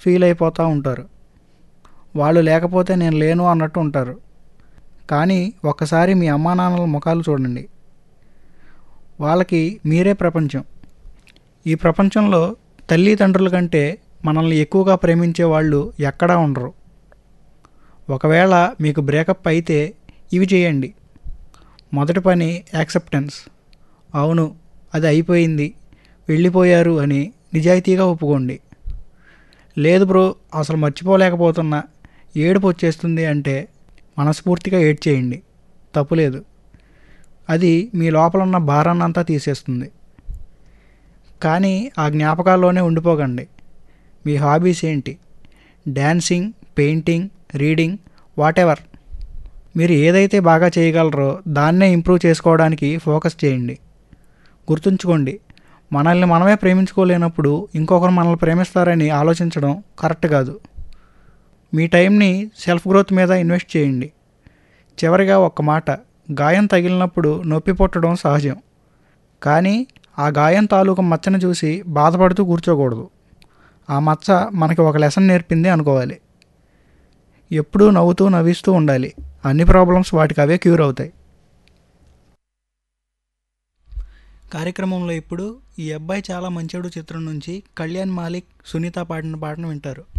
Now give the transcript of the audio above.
feel అయిపోతూ ఉంటారు వాళ్ళు లేకపోతే నేను లేను అన్నట్టు ఉంటారు కానీ ఒక్కసారి మీ అమ్మా నాన్నల ముఖాలు చూడండి వాళ్ళకి మీరే ప్రపంచం ఈ ప్రపంచంలో తల్లిదండ్రుల కంటే మనల్ని ఎక్కువగా ప్రేమించే వాళ్ళు ఎక్కడా ఉండరు ఒకవేళ మీకు బ్రేకప్ అయితే ఇవి చేయండి మొదటి పని యాక్సెప్టెన్స్ అవును అది అయిపోయింది వెళ్ళిపోయారు అని నిజాయితీగా ఒప్పుకోండి లేదు బ్రో అసలు మర్చిపోలేకపోతున్నా ఏడుపు వచ్చేస్తుంది అంటే మనస్ఫూర్తిగా ఏడ్చేయండి తప్పులేదు అది మీ లోపల ఉన్న భారాన్నంతా తీసేస్తుంది కానీ ఆ జ్ఞాపకాల్లోనే ఉండిపోకండి మీ హాబీస్ ఏంటి డ్యాన్సింగ్ పెయింటింగ్ రీడింగ్ వాటెవర్ మీరు ఏదైతే బాగా చేయగలరో దాన్నే ఇంప్రూవ్ చేసుకోవడానికి ఫోకస్ చేయండి గుర్తుంచుకోండి మనల్ని మనమే ప్రేమించుకోలేనప్పుడు ఇంకొకరు మనల్ని ప్రేమిస్తారని ఆలోచించడం కరెక్ట్ కాదు మీ టైంని సెల్ఫ్ గ్రోత్ మీద ఇన్వెస్ట్ చేయండి చివరిగా ఒక్క మాట గాయం తగిలినప్పుడు నొప్పి పుట్టడం సహజం కానీ ఆ గాయం తాలూకు మచ్చను చూసి బాధపడుతూ కూర్చోకూడదు ఆ మచ్చ మనకి ఒక లెసన్ నేర్పింది అనుకోవాలి ఎప్పుడూ నవ్వుతూ నవ్విస్తూ ఉండాలి అన్ని ప్రాబ్లమ్స్ వాటికి అవే క్యూర్ అవుతాయి కార్యక్రమంలో ఇప్పుడు ఈ అబ్బాయి చాలా మంచోడు చిత్రం నుంచి కళ్యాణ్ మాలిక్ సునీత పాడిన పాటను వింటారు